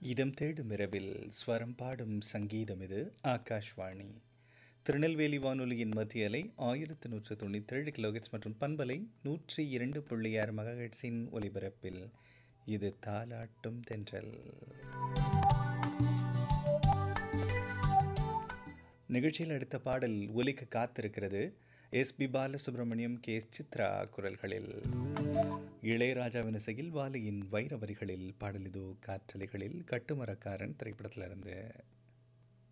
இதம் தேடும் இரவில் ஸ்வரம் பாடும் சங்கீதம் இது ஆகாஷ்வாணி திருநெல்வேலி வானொலியின் மத்திய அலை ஆயிரத்து நூற்று தொண்ணூற்றேழு கிலோஹெட்ஸ் மற்றும் பண்பலை நூற்றி இரண்டு புள்ளி ஆறு மெகாஹெட்ஸின் ஒலிபரப்பில் இது தாலாட்டும் தென்றல் நிகழ்ச்சியில் அடுத்த பாடல் ஒலிக்க காத்திருக்கிறது S P Balasubrahmanyam K S Chithra குரல்களில் இளையராஜாவின் இசையில் வாலியின் வைர வரிகளில் பாடலிதோ காற்றலைகளில் கட்டுமரக்காரன் திரைப்படத்திலிருந்து